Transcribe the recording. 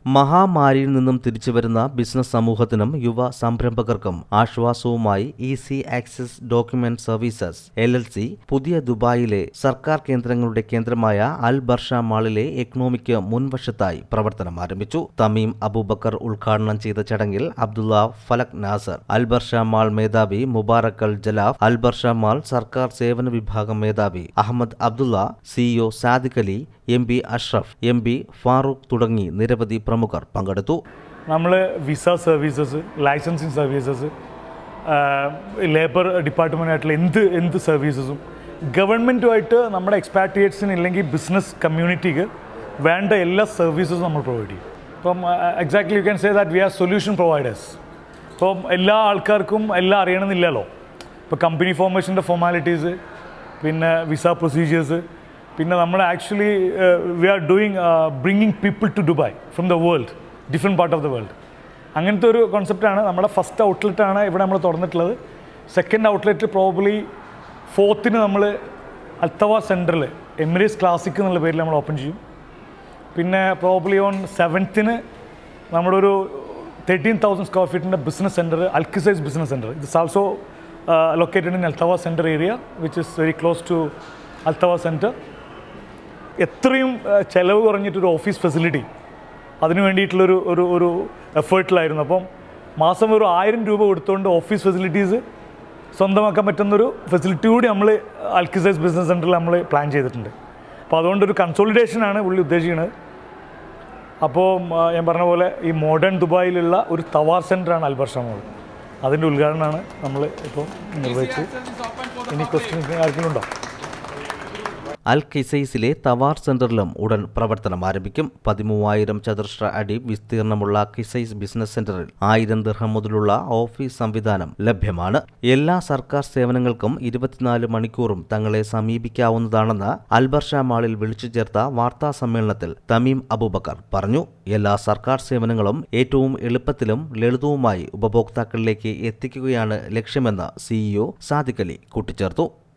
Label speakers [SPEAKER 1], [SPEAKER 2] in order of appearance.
[SPEAKER 1] മഹാമാരിയിൽ നിന്നും തിരിച്ചുവരുന്ന ബിസിനസ് സമൂഹത്തിനും യുവ സംരംഭകർക്കും ആശ്വാസവുമായി easy access document services L L C പുതിയ ദുബായിലെ സർക്കാർ കേന്ദ്രങ്ങളുടെ കേന്ദ്രമായ അൽ ബർഷ മാളിലെ എക്കണോമിക്ക് മുൻവശത്തായി പ്രവർത്തനം ആരംഭിച്ചു തമീം അബൂബക്കർ ഉദ്ഘാടനം ചെയ്ത ചടങ്ങിൽ Abdulla Falak Nasser Al Barsha mall മേധാവി Mubarak Al Jalaf Al Barsha mall സർക്കാർ സേവന വിഭാഗം മേധാവി Ahmed Abdulla CEO Sadiq Ali M P Ashraf M P Farooq തുടങ്ങി നിരവധി പ്രമുഖർ പങ്കെടുത്തു
[SPEAKER 2] നമ്മൾ visa services licensing services labour ഡിപ്പാർട്ട്മെൻറ്റായിട്ടുള്ള എന്ത് എന്ത് സർവീസസും ഗവൺമെൻറ്റുമായിട്ട് നമ്മുടെ എക്സ്പാട്രിയേറ്റ്സിന് ഇല്ലെങ്കിൽ ബിസിനസ് കമ്മ്യൂണിറ്റിക്ക് വേണ്ട എല്ലാ സർവീസസും നമ്മൾ പ്രൊവൈഡ് ചെയ്യും ഇപ്പം exactly you can say that we are solution providers ഇപ്പം എല്ലാ ആൾക്കാർക്കും എല്ലാം അറിയണമെന്നില്ലല്ലോ ഇപ്പോൾ കമ്പനി ഫോർമേഷൻ്റെ ഫോർമാലിറ്റീസ് പിന്നെ വിസ പ്രൊസീജിയേഴ്സ് പിന്നെ നമ്മൾ actually we are doing bringing people to Dubai from the world different part of the world അങ്ങനത്തെ ഒരു കോൺസെപ്റ്റാണ് നമ്മുടെ ഫസ്റ്റ് ഔട്ട്ലെറ്റാണ് ഇവിടെ നമ്മൾ തുറന്നിട്ടുള്ളത് സെക്കൻഡ് ഔട്ട്ലെറ്റ് പ്രോബ്ലി ഫോർത്തിന് നമ്മൾ അൽത്തവ സെൻറ്ററിൽ എമിറേറ്റ്സ് ക്ലാസിക് എന്നുള്ള പേരിൽ നമ്മൾ ഓപ്പൺ ചെയ്യും പിന്നെ പ്രോബ്ലി ഓൺ സെവൻത്തിന് നമ്മുടെ ഒരു തേർട്ടീൻ തൗസൻഡ് സ്ക്വയർ ഫീറ്റിൻ്റെ business centre Al Qusais business centre it's also located in Al Twar centre area which is very close to Al Twar centre എത്രയും uh, ചെലവ് കുറഞ്ഞിട്ടൊരു ഓഫീസ് ഫെസിലിറ്റി അതിന് വേണ്ടിയിട്ടുള്ളൊരു ഒരു ഒരു എഫേർട്ടിലായിരുന്നു അപ്പം മാസം ഒരു ആയിരം രൂപ കൊടുത്തുകൊണ്ട് ഓഫീസ് ഫെസിലിറ്റീസ് സ്വന്തമാക്കാൻ പറ്റുന്നൊരു ഫെസിലിറ്റി കൂടി നമ്മൾ അൽക്കിസൈസ് ബിസിനസ് സെൻറ്ററിൽ നമ്മൾ പ്ലാൻ ചെയ്തിട്ടുണ്ട് അപ്പോൾ അതുകൊണ്ടൊരു കൺസോളിഡേഷനാണ് പുള്ളി ഉദ്ദേശിക്കുന്നത് അപ്പോൾ ഞാൻ പറഞ്ഞ പോലെ ഈ മോഡേൺ ദുബായിലുള്ള ഒരു തവാർ സെൻ്ററാണ് അൽബർഷ മോൾ അതിൻ്റെ ഉദ്ഘാടനമാണ് നമ്മൾ ഇപ്പോൾ നിർവഹിച്ച് ഇനി ക്വസ്റ്റ്യൻസ് ആർക്കെങ്കിലും ഉണ്ടോ
[SPEAKER 1] അൽ കിസൈസിലെ തവാർ സെന്ററിലും ഉടൻ പ്രവർത്തനം ആരംഭിക്കും പതിമൂവായിരം ചതുരശ്ര അടി വിസ്തീർണമുള്ള കിസൈസ് ബിസിനസ് സെന്ററിൽ ആയിരം ദിർഹം മുതലുള്ള ഓഫീസ് സംവിധാനം ലഭ്യമാണ് എല്ലാ സർക്കാർ സേവനങ്ങൾക്കും ഇരുപത്തിനാല് മണിക്കൂറും തങ്ങളെ സമീപിക്കാവുന്നതാണെന്ന് അൽബർഷ മാളിൽ വിളിച്ചു ചേർത്ത വാർത്താ സമ്മേളനത്തിൽ തമീം അബൂബക്കർ പറഞ്ഞു എല്ലാ സർക്കാർ സേവനങ്ങളും ഏറ്റവും എളുപ്പത്തിലും ലളിതവുമായി ഉപഭോക്താക്കളിലേക്ക് എത്തിക്കുകയാണ് ലക്ഷ്യമെന്ന് സിഇഒ സാദിഖ് അലി കൂട്ടിച്ചേർത്തു